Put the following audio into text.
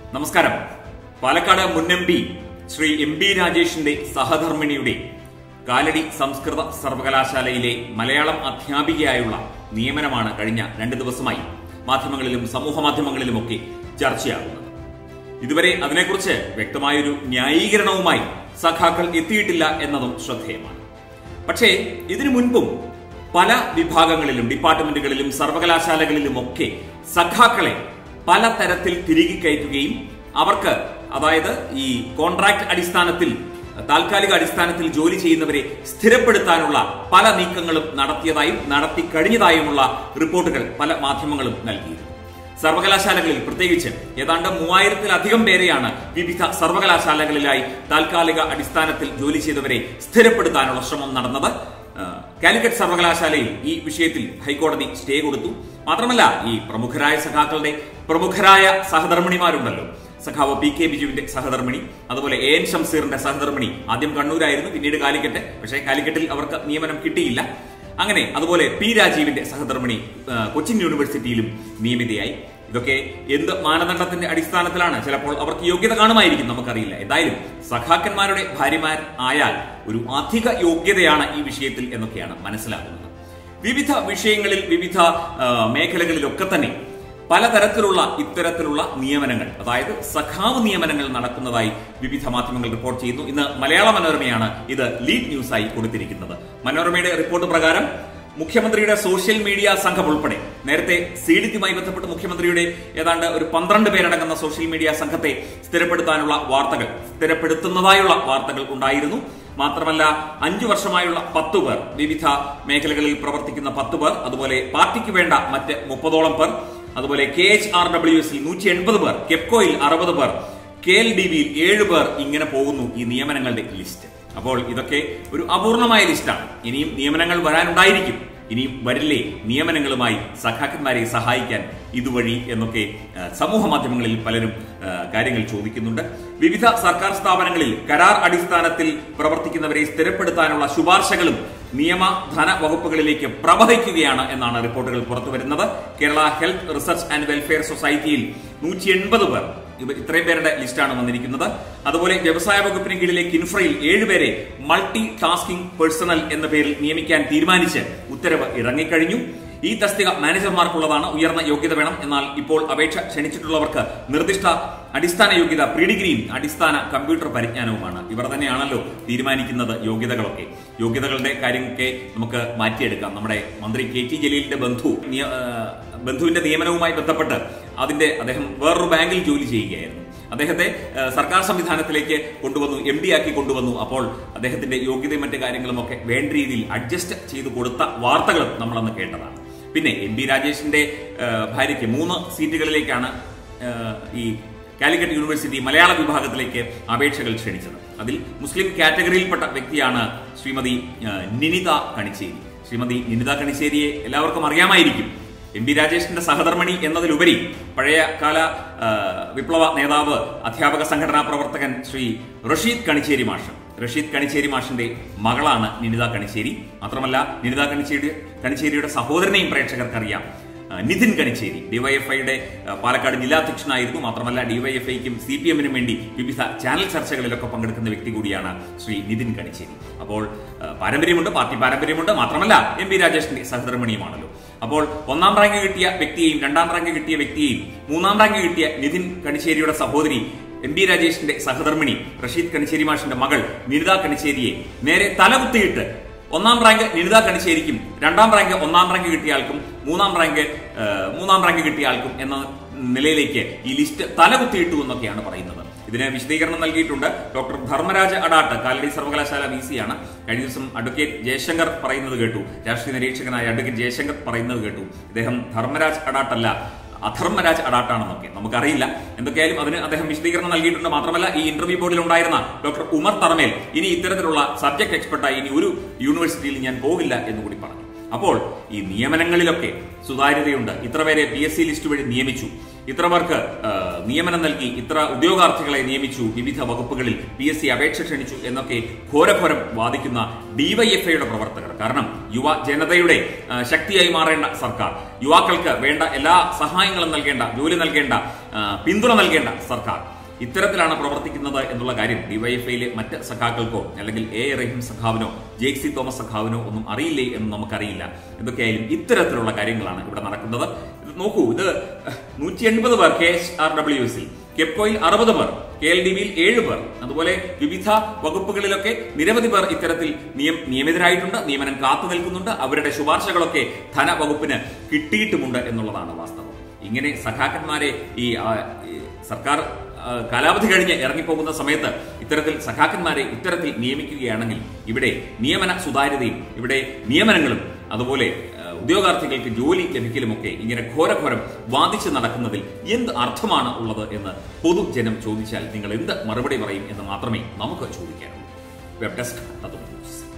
നമസ്കാരം പാലക്കാട് മുൻ M P Shri M B രാജേഷിന്റെ സഹധർമ്മിണിയുടെ കാലടി സംസ്കൃത സർവകലാശാലയിലെ മലയാളം അധ്യാപികയായുള്ള നിയമനമാണ് കഴിഞ്ഞ രണ്ട് ദിവസമായി മാധ്യമങ്ങളിലും സമൂഹ മാധ്യമങ്ങളിലുമൊക്കെ ചർച്ചയാകുന്നത് ഇതുവരെ അതിനെക്കുറിച്ച് വ്യക്തമായൊരു ന്യായീകരണവുമായി സഖാക്കൾ എത്തിയിട്ടില്ല എന്നതും ശ്രദ്ധേയമാണ് പക്ഷേ ഇതിനു മുൻപും പല വിഭാഗങ്ങളിലും ഡിപ്പാർട്ട്മെന്റുകളിലും സർവകലാശാലകളിലും ഒക്കെ സഖാക്കളെ പലതരത്തിൽ തിരികെ കയറ്റുകയും അവർക്ക് അതായത് ഈ കോൺട്രാക്ട് അടിസ്ഥാനത്തിൽ താൽക്കാലിക അടിസ്ഥാനത്തിൽ ജോലി ചെയ്യുന്നവരെ സ്ഥിരപ്പെടുത്താനുള്ള പല നീക്കങ്ങളും നടത്തിയതായും നടത്തി കഴിഞ്ഞതായുമുള്ള റിപ്പോർട്ടുകൾ പല മാധ്യമങ്ങളും നൽകിയിരുന്നു സർവകലാശാലകളിൽ പ്രത്യേകിച്ച് ഏതാണ്ട് മൂവായിരത്തിലധികം പേരെയാണ് വിവിധ സർവകലാശാലകളിലായി താൽക്കാലിക അടിസ്ഥാനത്തിൽ ജോലി ചെയ്തവരെ സ്ഥിരപ്പെടുത്താനുള്ള ശ്രമം നടന്നത് ആ, കാലിക്കറ്റ് സർവകലാശാലയിൽ ഈ വിഷയത്തിൽ ഹൈക്കോടതി സ്റ്റേ കൊടുത്തു മാത്രമല്ല ഈ പ്രമുഖരായ സഖാക്കളുടെ പ്രമുഖരായ സഹധർമ്മിണിമാരുണ്ടല്ലോ സഖാവ് പി കെ ബിജുവിന്റെ സഹധർമ്മിണി അതുപോലെ എ എൻ ഷംസീറിന്റെ സഹധർമ്മിണി ആദ്യം കണ്ണൂരായിരുന്നു പിന്നീട് കാലിക്കറ്റ് പക്ഷേ കാലിക്കറ്റിൽ അവർക്ക് നിയമനം കിട്ടിയില്ല അങ്ങനെ അതുപോലെ പി രാജീവിന്റെ സഹധർമ്മിണി ആ, കൊച്ചിൻ യൂണിവേഴ്സിറ്റിയിലും നിയമിതയായി ഇതൊക്കെ എന്ത് മാനദണ്ഡത്തിന്റെ അടിസ്ഥാനത്തിലാണ് ചിലപ്പോൾ അവർക്ക് യോഗ്യത കാണുമായിരിക്കും നമുക്കറിയില്ല എന്തായാലും സഖാക്കന്മാരുടെ ഭാര്യമാർ ആയാൽ ഒരു അധിക യോഗ്യതയാണ് ഈ വിഷയത്തിൽ എന്നൊക്കെയാണ് മനസ്സിലാകുന്നത് വിവിധ വിഷയങ്ങളിൽ വിവിധ ആ, മേഖലകളിലൊക്കെ തന്നെ പലതരത്തിലുള്ള ഇത്തരത്തിലുള്ള നിയമനങ്ങൾ അതായത് സഖാവ് നിയമനങ്ങൾ നടക്കുന്നതായി വിവിധ മാധ്യമങ്ങൾ റിപ്പോർട്ട് ചെയ്യുന്നു ഇന്ന് മലയാള മനോരമയാണ് ഇത് ലീഡ് ന്യൂസായി കൊടുത്തിരിക്കുന്നത് മനോരമയുടെ റിപ്പോർട്ട് പ്രകാരം മുഖ്യമന്ത്രിയുടെ സോഷ്യൽ മീഡിയ സംഘം ഉൾപ്പെടെ നേരത്തെ സീഡിറ്റുമായി ബന്ധപ്പെട്ട് മുഖ്യമന്ത്രിയുടെ ഏതാണ്ട് ഒരു പന്ത്രണ്ട് പേരടങ്ങുന്ന സോഷ്യൽ മീഡിയ സംഘത്തെ സ്ഥിരപ്പെടുത്താനുള്ള വാർത്തകൾ സ്ഥിരപ്പെടുത്തുന്നതായുള്ള വാർത്തകൾ ഉണ്ടായിരുന്നു മാത്രമല്ല അഞ്ചു വർഷമായുള്ള പത്ത് പേർ വിവിധ മേഖലകളിൽ പ്രവർത്തിക്കുന്ന പത്ത് പേർ അതുപോലെ പാർട്ടിക്ക് വേണ്ട മറ്റ് മുപ്പതോളം പേർ അതുപോലെ കെ എച്ച് ആർ ഡബ്ല്യു എസിൽ നൂറ്റി എൺപത് പേർ കെപ്കോയിൽ അറുപത് പേർ കെ എൽ ഡി വിയിൽ ഏഴ് പേർ ഇങ്ങനെ പോകുന്നു ഈ നിയമനങ്ങളുടെ ലിസ്റ്റ് അപ്പോൾ ഇതൊക്കെ ഒരു അപൂർണമായ ലിസ്റ്റാണ് ഇനിയും നിയമനങ്ങൾ വരാനുണ്ടായിരിക്കും ഇനിയും വരില്ലേ നിയമനങ്ങളുമായി സഖാക്കന്മാരെ സഹായിക്കാൻ ഇതുവഴി എന്നൊക്കെ ആ, സമൂഹ മാധ്യമങ്ങളിൽ പലരും ആ, കാര്യങ്ങൾ ചോദിക്കുന്നുണ്ട് വിവിധ സർക്കാർ സ്ഥാപനങ്ങളിൽ കരാർ അടിസ്ഥാനത്തിൽ പ്രവർത്തിക്കുന്നവരെ സ്ഥിരപ്പെടുത്താനുള്ള ശുപാർശകളും നിയമ ധന വകുപ്പുകളിലേക്ക് പ്രവഹിക്കുകയാണ് എന്നാണ് റിപ്പോർട്ടുകൾ പുറത്തുവരുന്നത് Kerala health research and welfare സൊസൈറ്റിയിൽ നൂറ്റി എൺപത് പേർ ഇവ ഇത്രയും പേരുടെ ലിസ്റ്റാണ് വന്നിരിക്കുന്നത് അതുപോലെ വ്യവസായ വകുപ്പിന് കീഴിലെ കിൻഫ്രയിൽ ഏഴുപേരെ മൾട്ടി ടാസ്കിംഗ് പേഴ്സണൽ എന്ന പേരിൽ നിയമിക്കാൻ തീരുമാനിച്ച് ഉത്തരവ് ഇറങ്ങിക്കഴിഞ്ഞു ഈ തസ്തിക മാനേജർമാർക്കുള്ളതാണ് ഉയർന്ന യോഗ്യത വേണം എന്നാൽ ഇപ്പോൾ അപേക്ഷ ക്ഷണിച്ചിട്ടുള്ളവർക്ക് നിർദ്ദിഷ്ട അടിസ്ഥാന യോഗ്യത പ്രീ ഡിഗ്രിയും അടിസ്ഥാന കമ്പ്യൂട്ടർ പരിജ്ഞാനവുമാണ് ഇവർ തന്നെയാണല്ലോ തീരുമാനിക്കുന്നത് യോഗ്യതകളൊക്കെ യോഗ്യതകളുടെ കാര്യമൊക്കെ നമുക്ക് മാറ്റിയെടുക്കാം നമ്മുടെ മന്ത്രി കെ ടി ജലീലിന്റെ ബന്ധു നിയ- ആ, ബന്ധുവിന്റെ നിയമനവുമായി ബന്ധപ്പെട്ട് അതിന്റെ അദ്ദേഹം വേറൊരു ബാങ്കിൽ ജോലി ചെയ്യുകയായിരുന്നു അദ്ദേഹത്തെ ആ, സർക്കാർ സംവിധാനത്തിലേക്ക് കൊണ്ടുവന്നു എം ഡി ആക്കി കൊണ്ടുവന്നു അപ്പോൾ അദ്ദേഹത്തിന്റെ യോഗ്യതയും മറ്റു കാര്യങ്ങളും ഒക്കെ വേണ്ട രീതിയിൽ അഡ്ജസ്റ്റ് ചെയ്തു കൊടുത്ത വാർത്തകളും നമ്മളന്ന് കേട്ടതാണ് പിന്നെ എം പി രാജേഷിന്റെ ആ, ഭാര്യയ്ക്ക് മൂന്ന് സീറ്റുകളിലേക്കാണ് ആ, ഈ കാലിക്കറ്റ് യൂണിവേഴ്സിറ്റി മലയാള വിഭാഗത്തിലേക്ക് അപേക്ഷകൾ ക്ഷണിച്ചത് അതിൽ മുസ്ലിം കാറ്റഗറിയിൽപ്പെട്ട വ്യക്തിയാണ് ശ്രീമതി ആ, നിനിത കണിച്ചേരി ശ്രീമതി നിനിത കണിച്ചേരിയെ എല്ലാവർക്കും അറിയാമായിരിക്കും എം പി രാജേഷിന്റെ സഹധർമ്മിണി എന്നതിലുപരി പഴയ കാല ആ, വിപ്ലവ നേതാവ് അധ്യാപക സംഘടനാ പ്രവർത്തകൻ ശ്രീ റഷീദ് കണിച്ചേരി മാഷ് റഷീദ് കണിച്ചേരി മാഷിന്റെ മകളാണ് നിനിത കണിച്ചേരി മാത്രമല്ല നിനിത കണിച്ചേരി കണിച്ചേരിയുടെ സഹോദരനെയും പ്രേക്ഷകർക്കറിയാം ആ, നിതിൻ കണിച്ചേരി ഡിവൈഎഫ്ഐയുടെ ആ, പാലക്കാട് ജില്ലാധ്യക്ഷനായിരുന്നു മാത്രമല്ല ഡിവൈഎഫ്ഐക്കും സി പി എമ്മിനും വേണ്ടി വിവിധ ചാനൽ ചർച്ചകളിലൊക്കെ പങ്കെടുക്കുന്ന വ്യക്തി കൂടിയാണ് ശ്രീ നിതിൻ കണിച്ചേരി അപ്പോൾ ആ, പാരമ്പര്യമുണ്ട് പാർട്ടി പാരമ്പര്യമുണ്ട് മാത്രമല്ല എം പി രാജേഷിന്റെ സഹധർമ്മിണിയുമാണല്ലോ അപ്പോൾ ഒന്നാം റാങ്ക് കിട്ടിയ വ്യക്തിയെയും രണ്ടാം റാങ്ക് കിട്ടിയ വ്യക്തിയെയും മൂന്നാം റാങ്ക് കിട്ടിയ നിതിൻ കണിച്ചേരിയുടെ സഹോദരി എം പി രാജേഷിന്റെ സഹധർമ്മിണി റഷീദ് കണിച്ചേരി മാഷിന്റെ മകൾ നിനിത കണിച്ചേരിയെ നേരെ തലകുത്തിയിട്ട് ഒന്നാം റാങ്ക് നിനിത കണിച്ചേരിക്കും രണ്ടാം റാങ്ക് ഒന്നാം റാങ്ക് കിട്ടിയ ആൾക്കും മൂന്നാം റാങ്ക് ആ, മൂന്നാം റാങ്ക് കിട്ടിയ ആൾക്കും എന്ന നിലയിലേക്ക് ഈ ലിസ്റ്റ് തലകുത്തിയിട്ടു എന്നൊക്കെയാണ് പറയുന്നത് ഇതിന് വിശദീകരണം നൽകിയിട്ടുണ്ട് ഡോക്ടർ ധർമ്മരാജ അഡാട്ട് കാലടി സർവകലാശാല വി സി ആണ് കഴിഞ്ഞ ദിവസം അഡ്വക്കേറ്റ് ജയശങ്കർ പറയുന്നത് കേട്ടു രാഷ്ട്രീയ നിരീക്ഷകനായ അഡ്വക്കേറ്റ് ജയശങ്കർ പറയുന്നത് കേട്ടു ഇദ്ദേഹം ധർമ്മരാജ് അഡാട്ടല്ല അധർമ്മരാജ് അഡാട്ടാണെന്നൊക്കെ നമുക്കറിയില്ല എന്തൊക്കെയായാലും അതിന് അദ്ദേഹം വിശദീകരണം നൽകിയിട്ടുണ്ട് മാത്രമല്ല ഈ ഇന്റർവ്യൂ ബോർഡിൽ ഉണ്ടായിരുന്ന ഡോക്ടർ ഉമർ തറമേൽ ഇനി ഇത്തരത്തിലുള്ള സബ്ജക്ട് എക്സ്പെർട്ടായി ഇനി ഒരു യൂണിവേഴ്സിറ്റിയിൽ ഞാൻ പോകില്ല എന്ന് കൂടി പറഞ്ഞു അപ്പോൾ ഈ നിയമനങ്ങളിലൊക്കെ സുതാര്യതയുണ്ട് ഇത്ര പേരെ പി എസ് സി ലിസ്റ്റ് വഴി നിയമിച്ചു ഇത്ര പേർക്ക് ആ, നിയമനം നൽകി ഇത്ര ഉദ്യോഗാർത്ഥികളെ നിയമിച്ചു വിവിധ വകുപ്പുകളിൽ പി എസ് സി അപേക്ഷ ക്ഷണിച്ചു എന്നൊക്കെ ഘോരഘോരം വാദിക്കുന്ന ഡിവൈഎഫ്ഐയുടെ പ്രവർത്തകർ കാരണം യുവ ജനതയുടെ ആ, ശക്തിയായി മാറേണ്ട സർക്കാർ യുവാക്കൾക്ക് വേണ്ട എല്ലാ സഹായങ്ങളും നൽകേണ്ട ജോലി നൽകേണ്ട ആ, പിന്തുണ നൽകേണ്ട സർക്കാർ ഇത്തരത്തിലാണ് പ്രവർത്തിക്കുന്നത് എന്നുള്ള കാര്യം ഡിവൈഎഫ്ഐയിലെ മറ്റ് സഖാക്കൾക്കോ അല്ലെങ്കിൽ എ എ റഹീം സഖാവിനോ ജെയ്സി തോമസ് സഖാവിനോ ഒന്നും അറിയില്ലേ എന്ന് നമുക്കറിയില്ല എന്തൊക്കെയായാലും ഇത്തരത്തിലുള്ള കാര്യങ്ങളാണ് ഇവിടെ നടക്കുന്നത് ഇത് നോക്കൂ ഇത് നൂറ്റി എൺപത് പേർ കെ എച്ച് ആർ ഡബ്ല്യു എസിൽ കെപ്കോയിൽ അറുപത് പേർ കെ എൽ ഡി ബിയിൽ ഏഴ് പേർ അതുപോലെ വിവിധ വകുപ്പുകളിലൊക്കെ നിരവധി പേർ ഇത്തരത്തിൽ നിയം നിയമിതരായിട്ടുണ്ട് നിയമനം കാത്തു നിൽക്കുന്നുണ്ട് അവരുടെ ശുപാർശകളൊക്കെ ധനവകുപ്പിന് കിട്ടിയിട്ടുമുണ്ട് എന്നുള്ളതാണ് വാസ്തവം ഇങ്ങനെ സഖാക്കന്മാരെ ഈ ആ, ഈ സർക്കാർ ആ, കാലാവധി കഴിഞ്ഞ് ഇറങ്ങിപ്പോകുന്ന സമയത്ത് ഇത്തരത്തിൽ സഖാക്കന്മാരെ ഇത്തരത്തിൽ നിയമിക്കുകയാണെങ്കിൽ ഇവിടെ നിയമന സുതാര്യതയും ഇവിടെ നിയമനങ്ങളും അതുപോലെ ആ, ഉദ്യോഗാർത്ഥികൾക്ക് ജോലി ലഭിക്കലുമൊക്കെ ഇങ്ങനെ ഘോരഘോരം വാദിച്ച് നടക്കുന്നതിൽ എന്ത് അർത്ഥമാണ് ഉള്ളത് എന്ന് പൊതുജനം ചോദിച്ചാൽ നിങ്ങൾ എന്ത് മറുപടി പറയും എന്ന് മാത്രമേ നമുക്ക് ചോദിക്കാനുള്ളൂ വെബ് ഡെസ്ക് തത്വ ന്യൂസ്